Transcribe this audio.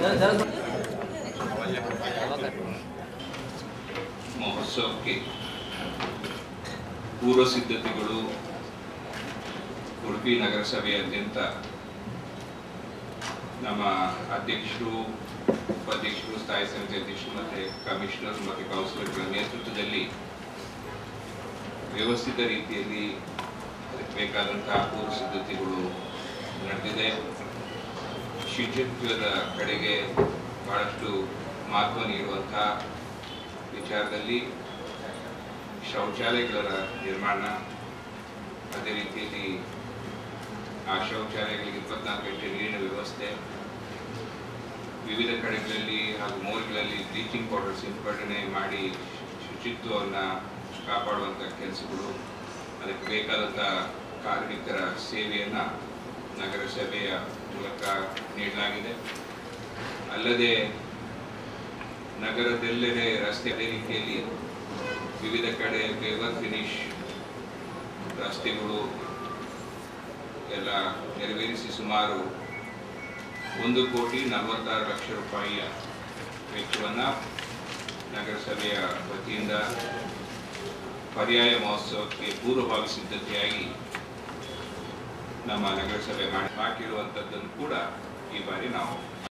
ಮಹೋತ್ಸವಕ್ಕೆ ಪೂರ್ವ ಸಿದ್ಧತೆಗಳು ಉಡುಪಿ ನಗರಸಭೆಯಾದ್ಯಂತ ನಮ್ಮ ಅಧ್ಯಕ್ಷರು ಉಪಾಧ್ಯಕ್ಷರು ಸ್ಥಾಯಿ ಸಮಿತಿ ಅಧ್ಯಕ್ಷರು ಮತ್ತು ಕಮಿಷನರ್ ಮತ್ತು ಕೌನ್ಸಿಲರ್ಗಳ ನೇತೃತ್ವದಲ್ಲಿ ವ್ಯವಸ್ಥಿತ ರೀತಿಯಲ್ಲಿ ಅದಕ್ಕೆ ಬೇಕಾದಂತಹ ಪೂರ್ವ ಸಿದ್ಧತೆಗಳು ನಡೆದಿದೆ ಶುಚಿತ್ವದ ಕಡೆಗೆ ಬಹಳಷ್ಟು ಮಹತ್ವ ನೀಡುವಂತಹ ವಿಚಾರದಲ್ಲಿ ಶೌಚಾಲಯಗಳ ನಿರ್ಮಾಣ ಅದೇ ರೀತಿಯಲ್ಲಿ ಆ ಶೌಚಾಲಯಗಳಿಗೆ ಇಪ್ಪತ್ನಾಲ್ಕು ಗಂಟೆ ನೀರಿನ ವ್ಯವಸ್ಥೆ ವಿವಿಧ ಕಡೆಗಳಲ್ಲಿ ಹಾಗೂ ಮೋರಿಗಳಲ್ಲಿ ಬ್ಲೀಚಿಂಗ್ ಪೌಡರ್ ಸಿಂಪಡಣೆ ಮಾಡಿ ಶುಚಿತ್ವವನ್ನು ಕಾಪಾಡುವಂಥ ಕೆಲಸಗಳು ಅದಕ್ಕೆ ಬೇಕಾದಂಥ ಕಾರ್ಮಿಕರ ಸೇವೆಯನ್ನು ನಗರಸಭೆಯ ಮೂಲಕ ನೀಡಲಾಗಿದೆ ಅಲ್ಲದೆ ನಗರದೆಲ್ಲೆಡೆ ರಸ್ತೆ ಅದೇ ರೀತಿಯಲ್ಲಿ ವಿವಿಧ ಕಡೆ ಪೇವರ್ ಫಿನಿಶ್ ರಸ್ತೆಗಳು ಎಲ್ಲ ನೆರವೇರಿಸಿ ಸುಮಾರು ಒಂದು ಕೋಟಿ ನಲವತ್ತಾರು ಲಕ್ಷ ರೂಪಾಯಿಯ ವೆಚ್ಚವನ್ನು ನಗರಸಭೆಯ ವತಿಯಿಂದ ಪರ್ಯಾಯ ಮಹೋತ್ಸವಕ್ಕೆ ಪೂರ್ವಭಾವಿ ಸಿದ್ಧತೆಯಾಗಿ ನಮ್ಮ ನಗರಸಭೆ ಮಾಡಿ ಹಾಕಿರುವಂಥದ್ದನ್ನು ಕೂಡ ಈ ಬಾರಿ ನಾವು